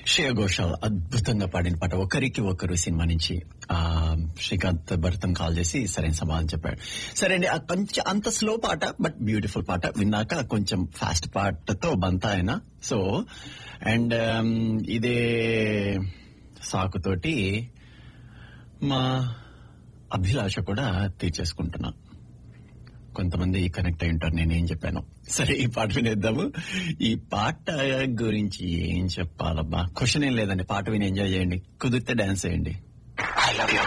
శ్రేయ ఘోషాల్ అద్భుతంగా పాడిన పాట ఒకరికి ఒకరు సినిమా నుంచి ఆ శ్రీకాంత్ భరతం కాల్ చేసి సరైన సమాధానం చెప్పాడు సరే అండి ఆ కొంచెం అంత స్లో పాట బట్ బ్యూటిఫుల్ పాట విన్నాక కొంచెం ఫాస్ట్ పాటతో బంతా ఆయన సో అండ్ ఇదే సాకుతోటి మా అభిలాష కూడా తీర్చేసుకుంటున్నా కొంతమంది కనెక్ట్ అయి ఉంటారు నేనేం చెప్పాను సరే ఈ పాట వినేద్దాము ఈ పాట గురించి ఏం చెప్పాలబ్బా క్వశ్చన్ ఏం లేదండి పాట విని ఎంజాయ్ చేయండి కుదిరితే డాన్స్ చేయండి ఐ లవ్ యూ